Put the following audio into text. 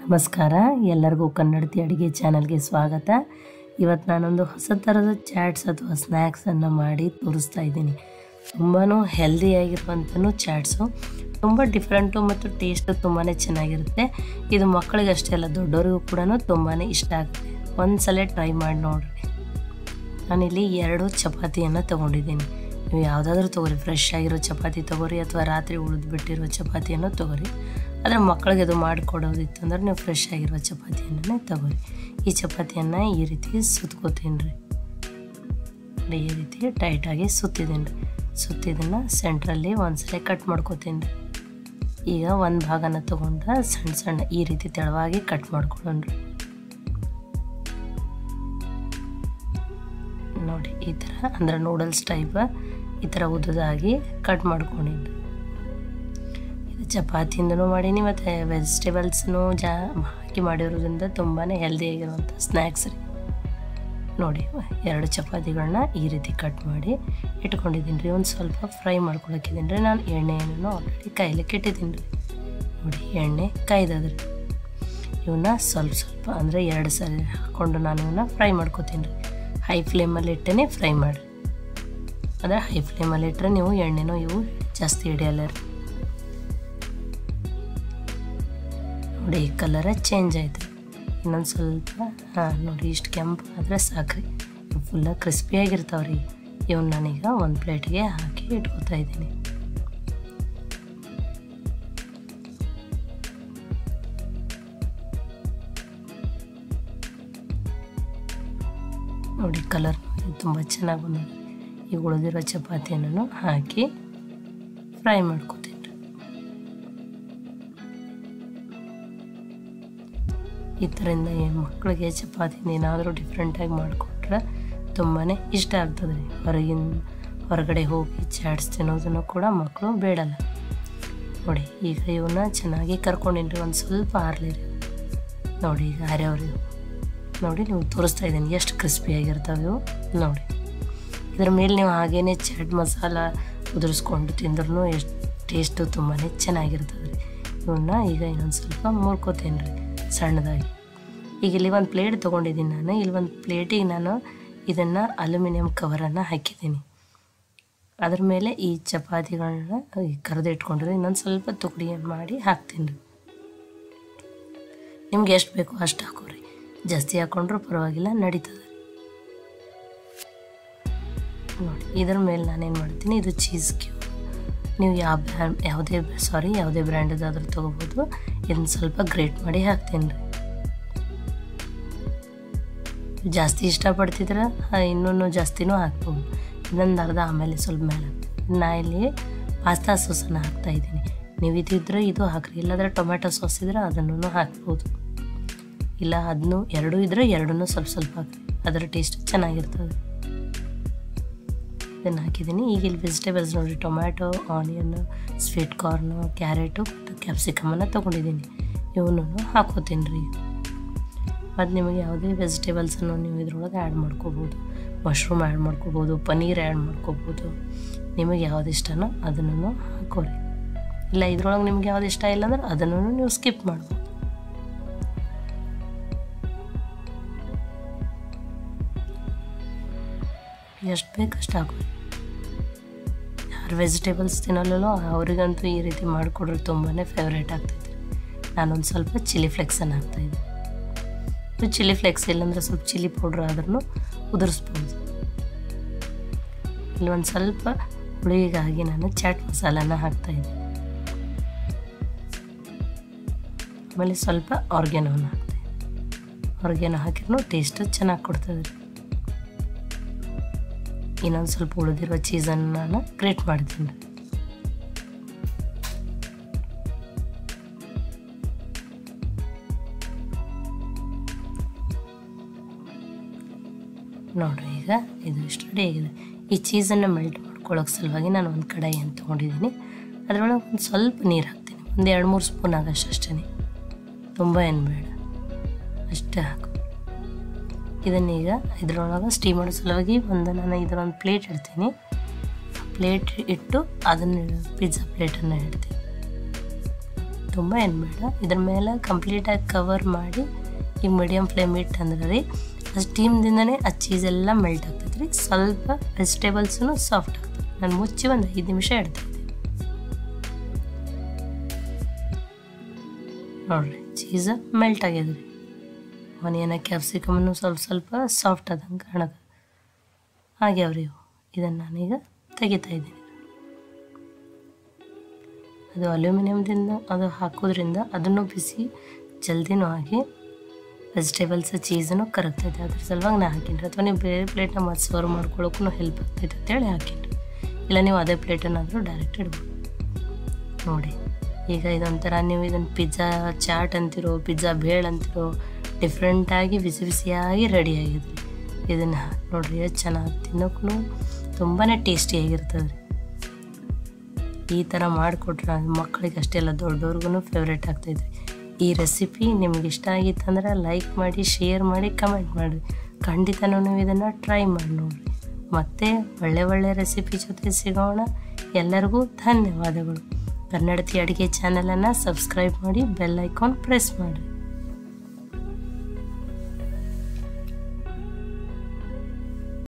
ನಮಸ್ಕಾರ ಎಲ್ಲರಿಗೂ ಕನ್ನಡತಿ ಅಡುಗೆ ಚಾನಲ್ಗೆ ಸ್ವಾಗತ ಇವತ್ತು ನಾನೊಂದು ಹೊಸ ಥರದ ಚಾಟ್ಸ್ ಅಥವಾ ಸ್ನ್ಯಾಕ್ಸನ್ನು ಮಾಡಿ ತೋರಿಸ್ತಾ ಇದ್ದೀನಿ ತುಂಬಾ ಹೆಲ್ದಿಯಾಗಿರುವಂಥೂ ಚಾಟ್ಸು ತುಂಬ ಡಿಫ್ರೆಂಟು ಮತ್ತು ಟೇಸ್ಟು ತುಂಬಾ ಚೆನ್ನಾಗಿರುತ್ತೆ ಇದು ಮಕ್ಕಳಿಗೆ ಅಷ್ಟೇ ಅಲ್ಲ ದೊಡ್ಡವರಿಗೂ ಕೂಡ ತುಂಬಾ ಇಷ್ಟ ಆಗುತ್ತೆ ಒಂದು ಸಲ ಟ್ರೈ ಮಾಡಿ ನೋಡಿರಿ ನಾನಿಲ್ಲಿ ಎರಡು ಚಪಾತಿಯನ್ನು ತೊಗೊಂಡಿದ್ದೀನಿ ನೀವು ಯಾವುದಾದ್ರೂ ತೊಗೊರಿ ಫ್ರೆಶ್ ಆಗಿರೋ ಚಪಾತಿ ತೊಗೊರಿ ಅಥವಾ ರಾತ್ರಿ ಉಳಿದು ಬಿಟ್ಟಿರೋ ಚಪಾತಿಯನ್ನು ತೊಗೊರಿ ಆದರೆ ಮಕ್ಕಳಿಗೆ ಅದು ಮಾಡಿಕೊಡೋದಿತ್ತು ಅಂದ್ರೆ ನೀವು ಫ್ರೆಶ್ ಆಗಿರೋ ಚಪಾತಿಯನ್ನೇ ತೊಗೊರಿ ಈ ಚಪಾತಿಯನ್ನು ಈ ರೀತಿ ಸುತ್ಕೋತೀನಿ ರೀ ನೋಡಿ ಈ ರೀತಿ ಟೈಟಾಗಿ ಸುತ್ತಿದ್ದೀನಿ ರೀ ಸುತ್ತಿದ್ದನ್ನು ಸೆಂಟ್ರಲ್ಲಿ ಒಂದ್ಸಲ ಕಟ್ ಮಾಡ್ಕೋತೀನಿ ರೀ ಈಗ ಒಂದು ಭಾಗನ ತೊಗೊಂಡು ಸಣ್ಣ ಸಣ್ಣ ಈ ರೀತಿ ತೆಳವಾಗಿ ಕಟ್ ಮಾಡ್ಕೊಳ್ಳೋಣ ರೀ ನೋಡಿ ಈ ಥರ ಅಂದ್ರೆ ನೂಡಲ್ಸ್ ಟೈಪ್ ಈ ಥರ ಉದ್ದದಾಗಿ ಕಟ್ ಮಾಡ್ಕೊಂಡಿದ್ದು ಇದು ಚಪಾತಿಯಿಂದನೂ ಮಾಡೀನಿ ಮತ್ತು ವೆಜಿಟೇಬಲ್ಸ್ನೂ ಜಾ ಹಾಕಿ ಮಾಡಿರೋದ್ರಿಂದ ತುಂಬಾ ಹೆಲ್ದಿಯಾಗಿರುವಂಥ ಸ್ನ್ಯಾಕ್ಸ್ ರೀ ನೋಡಿ ಎರಡು ಚಪಾತಿಗಳನ್ನ ಈ ರೀತಿ ಕಟ್ ಮಾಡಿ ಇಟ್ಕೊಂಡಿದ್ದೀನಿ ರೀ ಒಂದು ಸ್ವಲ್ಪ ಫ್ರೈ ಮಾಡ್ಕೊಳಕ್ಕಿದ್ದೀನಿ ರೀ ನಾನು ಎಣ್ಣೆಯನ್ನು ಆಲ್ರೆಡಿ ಕಾಯ್ಲಿಕ್ಕೆ ಇಟ್ಟಿದ್ದೀನಿ ರೀ ನೋಡಿ ಎಣ್ಣೆ ಕಾಯ್ದದ್ರಿ ಇವನ್ನ ಸ್ವಲ್ಪ ಸ್ವಲ್ಪ ಅಂದರೆ ಎರಡು ಸರಿ ಹಾಕ್ಕೊಂಡು ನಾನು ಇವನ್ನ ಫ್ರೈ ಮಾಡ್ಕೊತೀನಿ ರೀ ಹೈ ಫ್ಲೇಮಲ್ಲಿ ಇಟ್ಟೇ ಫ್ರೈ ಮಾಡಿರಿ ಅಂದರೆ ಹೈ ಫ್ಲೇಮಲ್ಲಿ ಇಟ್ಟರೆ ನೀವು ಎಣ್ಣೆನೂ ಇವು ಜಾಸ್ತಿ ಹಿಡಿಯಲ್ಲ ರೀ ನೋಡಿ ಈ ಕಲರ ಚೇಂಜ್ ಆಯ್ತು ಇನ್ನೊಂದು ಸ್ವಲ್ಪ ಹಾಂ ನೋಡಿ ಇಷ್ಟು ಕೆಂಪು ಆದರೆ ಸಾಕ್ರಿ ಫುಲ್ಲ ಕ್ರಿಸ್ಪಿಯಾಗಿರ್ತಾವೆ ರೀ ಇವನ್ನ ನಾನೀಗ ಒಂದು ಪ್ಲೇಟ್ಗೆ ಹಾಕಿ ಇಟ್ಕೊತಾ ಇದ್ದೀನಿ ನೋಡಿ ಕಲರ್ ತುಂಬ ಚೆನ್ನಾಗಿ ಬಂದಿದೆ ಈಗ ಉಳಿದಿರೋ ಚಪಾತಿಯನ್ನು ಹಾಕಿ ಫ್ರೈ ಮಾಡ್ಕೊತೀನಿ ಈ ಥರದಿಂದ ಮಕ್ಕಳಿಗೆ ಚಪಾತಿನ ಏನಾದರೂ ಡಿಫ್ರೆಂಟಾಗಿ ಮಾಡಿಕೊಟ್ರೆ ತುಂಬಾ ಇಷ್ಟ ಆಗ್ತದೆ ರೀ ಹೊರಗಿನ ಹೊರಗಡೆ ಹೋಗಿ ಚಾಟ್ಸ್ ತಿನ್ನೋದನ್ನು ಕೂಡ ಮಕ್ಕಳು ಬೇಡಲ್ಲ ನೋಡಿ ಈಗ ಇವನ್ನ ಚೆನ್ನಾಗಿ ಕರ್ಕೊಂಡಿನ್ರಿ ಒಂದು ಸ್ವಲ್ಪ ಹಾರ್ಲಿರಿ ನೋಡಿ ಈಗ ಹರ್ಯವ್ರಿ ನೋಡಿ ನೀವು ತೋರಿಸ್ತಾ ಇದ್ದೀನಿ ಎಷ್ಟು ಕ್ರಿಸ್ಪಿಯಾಗಿರ್ತವೆ ಇವು ನೋಡಿ ಇದ್ರ ಮೇಲೆ ನೀವು ಹಾಗೇನೆ ಚಾಟ್ ಮಸಾಲ ಉದುರಿಸ್ಕೊಂಡು ತಿಂದ್ರೂ ಎಷ್ಟು ಟೇಸ್ಟು ತುಂಬಾ ಚೆನ್ನಾಗಿರ್ತದೆ ರೀ ಇವನ್ನ ಈಗ ಇನ್ನೊಂದು ಸ್ವಲ್ಪ ಮುರ್ಕೋತೀನಿ ರೀ ಸಣ್ಣದಾಗಿ ಈಗ ಇಲ್ಲಿ ಒಂದು ಪ್ಲೇಟ್ ತೊಗೊಂಡಿದ್ದೀನಿ ನಾನು ಇಲ್ಲಿ ಒಂದು ಪ್ಲೇಟಿಗೆ ನಾನು ಇದನ್ನು ಅಲ್ಯೂಮಿನಿಯಂ ಕವರನ್ನು ಹಾಕಿದ್ದೀನಿ ಅದ್ರ ಮೇಲೆ ಈ ಚಪಾತಿಗಳನ್ನ ಕರೆದು ಇಟ್ಕೊಂಡಿರೋ ಇನ್ನೊಂದು ಸ್ವಲ್ಪ ತುಕಡಿಯನ್ನು ಮಾಡಿ ಹಾಕ್ತೀನಿ ರೀ ನಿಮ್ಗೆ ಎಷ್ಟು ಬೇಕೋ ಅಷ್ಟು ಹಾಕೋರಿ ಜಾಸ್ತಿ ಹಾಕೊಂಡ್ರೂ ಪರವಾಗಿಲ್ಲ ನಡೀತದೆ ನೋಡಿ ಇದ್ರ ಮೇಲೆ ನಾನೇನು ಮಾಡ್ತೀನಿ ಇದು ಚೀಸ್ ಕ್ಯೂಬ್ ನೀವು ಯಾವ ಬ್ರ್ಯಾಂಡ್ ಯಾವುದೇ ಸಾರಿ ಯಾವುದೇ ಬ್ರ್ಯಾಂಡದಾದ್ರೂ ತೊಗೋಬೋದು ಇದನ್ನ ಸ್ವಲ್ಪ ಗ್ರೇಟ್ ಮಾಡಿ ಹಾಕ್ತೀನಿ ರೀ ಜಾಸ್ತಿ ಇಷ್ಟಪಡ್ತಿದ್ರೆ ಇನ್ನೂ ಜಾಸ್ತಿನೂ ಹಾಕ್ಬೋದು ಇನ್ನೊಂದು ಅರ್ಧ ಆಮೇಲೆ ಸ್ವಲ್ಪ ಮೇಲೆ ಹಾಕ್ತೀನಿ ನಾ ಇಲ್ಲಿ ಪಾಸ್ತಾ ಸಾಸನ್ನು ಹಾಕ್ತಾಯಿದ್ದೀನಿ ನೀವು ಇದಿದ್ರೆ ಇದು ಹಾಕ್ರಿ ಇಲ್ಲಾಂದರೆ ಟೊಮೆಟೊ ಸಾಸ್ ಇದ್ರೆ ಅದನ್ನು ಹಾಕ್ಬೋದು ಇಲ್ಲ ಅದನ್ನು ಎರಡೂ ಇದ್ದರೆ ಎರಡನ್ನೂ ಸ್ವಲ್ಪ ಸ್ವಲ್ಪ ಹಾಕ್ರಿ ಅದರ ಟೇಸ್ಟ್ ಚೆನ್ನಾಗಿರ್ತದೆ ಇದನ್ನು ಹಾಕಿದ್ದೀನಿ ಈಗ ಇಲ್ಲಿ ವೆಜಿಟೇಬಲ್ಸ್ ನೋಡಿ tomato onion sweet corn carrot ಮತ್ತು ಕ್ಯಾಪ್ಸಿಕಮನ್ನು ತೊಗೊಂಡಿದ್ದೀನಿ ಇವನು ಹಾಕೋತೀನಿ ರೀ ಮತ್ತು ನಿಮಗೆ ಯಾವುದೇ ವೆಜಿಟೇಬಲ್ಸನ್ನು ನೀವು ಇದ್ರೊಳಗೆ ಆ್ಯಡ್ ಮಾಡ್ಕೋಬೋದು ಮಶ್ರೂಮ್ ಆ್ಯಡ್ ಮಾಡ್ಕೋಬೋದು ಪನ್ನೀರ್ ಆ್ಯಡ್ ಮಾಡ್ಕೋಬೋದು ನಿಮಗೆ ಯಾವ್ದು ಇಷ್ಟನೋ ಅದನ್ನು ಹಾಕೋರಿ ಇಲ್ಲ ಇದ್ರೊಳಗೆ ನಿಮ್ಗೆ ಯಾವ್ದು ಇಷ್ಟ ಇಲ್ಲ ಅಂದ್ರೆ ಅದನ್ನು ನೀವು ಸ್ಕಿಪ್ ಮಾಡ್ಬೋದು ಎಷ್ಟು ಬೇಕು ಅಷ್ಟು ಹಾಕೋರಿ ಯಾರು ವೆಜಿಟೇಬಲ್ಸ್ ತಿನ್ನಲ್ಲೋ ಅವರಿಗಂತೂ ಈ ರೀತಿ ಮಾಡಿಕೊಡ್ರೆ ತುಂಬಾ ಫೇವ್ರೇಟ್ ಆಗ್ತೈತೆ ನಾನೊಂದು ಸ್ವಲ್ಪ ಚಿಲ್ಲಿ ಫ್ಲೆಕ್ಸನ್ನು ಹಾಕ್ತಾಯಿದ್ದೆ ಇದು ಚಿಲ್ಲಿ ಫ್ಲೆಕ್ಸ್ ಇಲ್ಲಾಂದ್ರೆ ಸ್ವಲ್ಪ ಚಿಲ್ಲಿ ಪೌಡ್ರ್ ಆದ್ರೂ ಉದುರಿಸ್ಬೋದು ಇಲ್ಲಿ ಒಂದು ಸ್ವಲ್ಪ ಹುಳಿಗಾಗಿ ನಾನು ಚಾಟ್ ಮಸಾಲನ ಹಾಕ್ತಾಯಿದ್ದೆ ಆಮೇಲೆ ಸ್ವಲ್ಪ ಆರ್ಗ್ಯಾನೋನ ಹಾಕ್ತೆ ಆರ್ಗ್ಯಾನೋ ಹಾಕಿರೂ ಟೇಸ್ಟ್ ಚೆನ್ನಾಗಿ ಕೊಡ್ತದೆ ರೀ ಇನ್ನೊಂದು ಸ್ವಲ್ಪ ಉಳಿದಿರೋ ಚೀಸನ್ನು ನಾನು ಗ್ರೇಟ್ ಮಾಡ್ತೀನಿ ನೋಡಿರಿ ಈಗ ಇದು ಇಷ್ಟು ರೆಡಿ ಆಗಿದೆ ಈ ಚೀಸನ್ನು ಮೆಲ್ಟ್ ಮಾಡ್ಕೊಳ್ಳೋಕೆ ಸಲುವಾಗಿ ನಾನು ಒಂದು ಕಡಾಯಿಯನ್ನು ತೊಗೊಂಡಿದ್ದೀನಿ ಅದರೊಳಗೆ ಒಂದು ಸ್ವಲ್ಪ ನೀರು ಹಾಕ್ತೀನಿ ಒಂದು ಎರಡು ಮೂರು ಸ್ಪೂನ್ ಆಗಷ್ಟು ಅಷ್ಟೇ ತುಂಬ ಏನು ಬೇಡ ಅಷ್ಟೇ ಹಾಕು ಇದನ್ನೀಗ ಇದ್ರೊಳಗೆ ಸ್ಟೀಮ್ ಮಾಡೋ ಸಲುವಾಗಿ ಒಂದು ನಾನು ಇದರೊಂದು ಪ್ಲೇಟ್ ಇಡ್ತೀನಿ ಪ್ಲೇಟ್ ಇಟ್ಟು ಅದನ್ನು ಪಿಜ್ಜಾ ಪ್ಲೇಟನ್ನು ಇಡ್ತೀನಿ ತುಂಬ ಏನು ಬೇಡ ಇದ್ರ ಮೇಲೆ ಕಂಪ್ಲೀಟಾಗಿ ಕವರ್ ಮಾಡಿ ಈಗ ಮೀಡಿಯಮ್ ಫ್ಲೇಮ್ ಇಟ್ಟು ಅಂದ್ರೆ ರೀ ಆ ಸ್ಟೀಮ್ದಿಂದನೇ ಆ ಚೀಸೆಲ್ಲ ಮೆಲ್ಟ್ ಆಗ್ತೈತೆ ರೀ ಸ್ವಲ್ಪ ವೆಜಿಟೇಬಲ್ಸೂ ಸಾಫ್ಟ್ ಆಗ್ತದೆ ನಾನು ಮುಚ್ಚಿ ಒಂದು ಐದು ನಿಮಿಷ ಇಡ್ತೀನಿ ನೋಡ್ರಿ ಚೀಸ್ ಮೆಲ್ಟ್ ಆಗ್ಯದ ರೀ ಆನಿಯನ ಕ್ಯಾಪ್ಸಿಕಮನ್ನು ಸ್ವಲ್ಪ ಸ್ವಲ್ಪ ಸಾಫ್ಟ್ ಆದಂಗೆ ಕಾಣಕ ಆಗ್ಯಾವ್ರಿ ಇವು ಇದನ್ನು ನಾನೀಗ ತೆಗಿತಾ ಇದ್ದೀನಿ ಅದು ಅಲ್ಯೂಮಿನಿಯಮ್ದಿಂದ ಅದು ಹಾಕೋದ್ರಿಂದ ಅದನ್ನು ಬಿಸಿ ಜಲ್ದಿನೂ ಆಗಿ ವೆಜಿಟೇಬಲ್ಸ್ ಚೀಸನ್ನು ಕರಗ್ತೈತೆ ಅದ್ರ ಸಲುವಾಗಿ ನಾ ಹಾಕಿನ್ರಿ ಅಥವಾ ನೀವು ಬೇರೆ ಪ್ಲೇಟ್ನ ಮತ್ತೆ ಸರ್ವ್ ಮಾಡ್ಕೊಳ್ಳೋಕ್ಕೂ ಹೆಲ್ಪ್ ಆಗ್ತೈತೆ ಅಂತೇಳಿ ಹಾಕಿನ್ರಿ ಇಲ್ಲ ನೀವು ಅದೇ ಪ್ಲೇಟನ್ನಾದರೂ ಡೈರೆಕ್ಟ್ ಇಡ್ಬೋದು ನೋಡಿ ಈಗ ಇದೊಂಥರ ನೀವು ಇದನ್ನು ಪಿಜ್ಜಾ ಚಾಟ್ ಅಂತಿರೋ ಪಿಜ್ಜಾ ಬೇಳ್ ಅಂತಿರೋ ಡಿಫ್ರೆಂಟಾಗಿ ಬಿಸಿ ಬಿಸಿಯಾಗಿ ರೆಡಿ ಆಗಿದೆ ಇದನ್ನು ನೋಡ್ರಿ ಎಷ್ಟು ಚೆನ್ನಾಗಿ ತಿನ್ನೋಕ್ಕೂ ತುಂಬಾ ಟೇಸ್ಟಿಯಾಗಿರ್ತದೆ ರೀ ಈ ಥರ ಮಾಡಿಕೊಟ್ರೆ ಮಕ್ಕಳಿಗೆ ಅಷ್ಟೇ ಅಲ್ಲ ದೊಡ್ಡವ್ರಿಗೂ ಫೇವ್ರೇಟ್ ಆಗ್ತೈತೆ ಈ ರೆಸಿಪಿ ನಿಮ್ಗೆ ಇಷ್ಟ ಆಗಿತ್ತಂದ್ರೆ ಲೈಕ್ ಮಾಡಿ ಶೇರ್ ಮಾಡಿ ಕಮೆಂಟ್ ಮಾಡಿರಿ ಖಂಡಿತನೂ ನೀವು ಇದನ್ನು ಟ್ರೈ ಮಾಡಿ ನೋಡಿರಿ ಮತ್ತೆ ಒಳ್ಳೆ ಒಳ್ಳೆ ರೆಸಿಪಿ ಜೊತೆ ಸಿಗೋಣ ಎಲ್ಲರಿಗೂ ಧನ್ಯವಾದಗಳು ಕನ್ನಡತಿ ಅಡುಗೆ ಚಾನಲನ್ನು ಸಬ್ಸ್ಕ್ರೈಬ್ ಮಾಡಿ ಬೆಲ್ ಐಕಾನ್ ಪ್ರೆಸ್ ಮಾಡಿರಿ